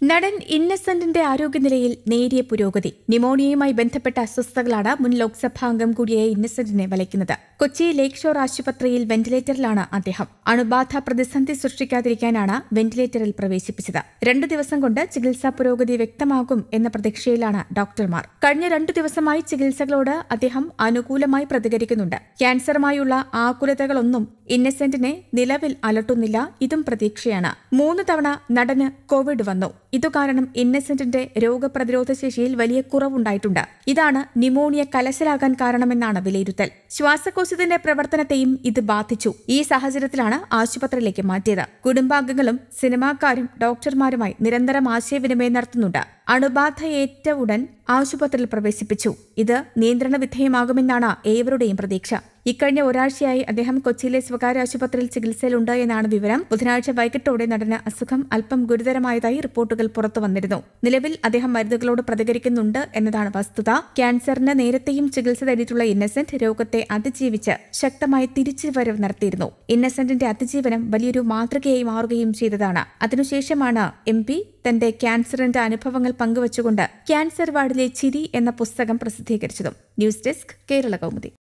നടൻ ഇന്നസെന്റിന്റെ ആരോഗ്യനിലയിൽ നേരിയ പുരോഗതി ന്യൂമോണിയയുമായി ബന്ധപ്പെട്ട അസ്വസ്ഥതകളാണ് മുൻ ലോക്സഭാംഗം കൂടിയായ ഇന്നസെന്റിനെ വലയ്ക്കുന്നത് കൊച്ചി ലേക്ക് ഷോർ ആശുപത്രിയിൽ വെന്റിലേറ്ററിലാണ് അദ്ദേഹം അണുബാധ പ്രതിസന്ധി സൃഷ്ടിക്കാതിരിക്കാനാണ് വെന്റിലേറ്ററിൽ പ്രവേശിപ്പിച്ചത് രണ്ടു ദിവസം കൊണ്ട് ചികിത്സാ പുരോഗതി വ്യക്തമാകും എന്ന പ്രതീക്ഷയിലാണ് ഡോക്ടർമാർ കഴിഞ്ഞ രണ്ടു ദിവസമായി ചികിത്സകളോട് അദ്ദേഹം അനുകൂലമായി പ്രതികരിക്കുന്നുണ്ട് ക്യാൻസറുമായുള്ള ആകുലതകളൊന്നും ഇന്നസെന്റിനെ നിലവിൽ അലട്ടുന്നില്ല ഇതും പ്രതീക്ഷയാണ് മൂന്ന് തവണ നടന് കോവിഡ് വന്നു ഇതുകാരണം ഇന്നസെന്റിന്റെ രോഗപ്രതിരോധ ശേഷിയിൽ വലിയ കുറവുണ്ടായിട്ടുണ്ട് ഇതാണ് ന്യൂമോണിയ കലശലാകാൻ കാരണമെന്നാണ് വിലയിരുത്തൽ ശ്വാസകോശത്തിന്റെ പ്രവർത്തനത്തെയും ഇത് ബാധിച്ചു ഈ സാഹചര്യത്തിലാണ് ആശുപത്രിയിലേക്ക് മാറ്റിയത് കുടുംബാംഗങ്ങളും സിനിമാക്കാരും ഡോക്ടർമാരുമായി നിരന്തരം ആശയവിനിമയം നടത്തുന്നുണ്ട് അണുബാധയേറ്റ ഉടൻ ആശുപത്രിയിൽ പ്രവേശിപ്പിച്ചു ഇത് നിയന്ത്രണ വിധേയമാകുമെന്നാണ് ഏവരുടെയും പ്രതീക്ഷ ഇക്കഴിഞ്ഞ ഒരാഴ്ചയായി അദ്ദേഹം കൊച്ചിയിലെ സ്വകാര്യ ആശുപത്രിയിൽ ചികിത്സയിലുണ്ട് എന്നാണ് വിവരം ബുധനാഴ്ച വൈകിട്ടോടെ നടന്ന അസുഖം അല്പം ഗുരുതരമായതായി റിപ്പോർട്ടുകൾ പുറത്തു വന്നിരുന്നു നിലവിൽ അദ്ദേഹം മരുന്നുകളോട് പ്രതികരിക്കുന്നുണ്ട് എന്നതാണ് വസ്തുത ക്യാൻസറിന് നേരത്തെയും ചികിത്സ തേടിയിട്ടുള്ള ഇന്നസെന്റ് രോഗത്തെ അതിജീവിച്ച് ശക്തമായ തിരിച്ചുവരവ് നടത്തിയിരുന്നു ഇന്നസെന്റിന്റെ അതിജീവനം വലിയൊരു മാതൃകയായി മാറുകയും ചെയ്തതാണ് അതിനുശേഷമാണ് എം പി തന്റെ ക്യാൻസറിന്റെ അനുഭവങ്ങൾ പങ്കുവച്ചുകൊണ്ട് ക്യാൻസർ വാർഡിലെ ചിരി എന്ന പുസ്തകം പ്രസിദ്ധീകരിച്ചതും ന്യൂസ് ഡെസ്ക് കേരള കൗമുദി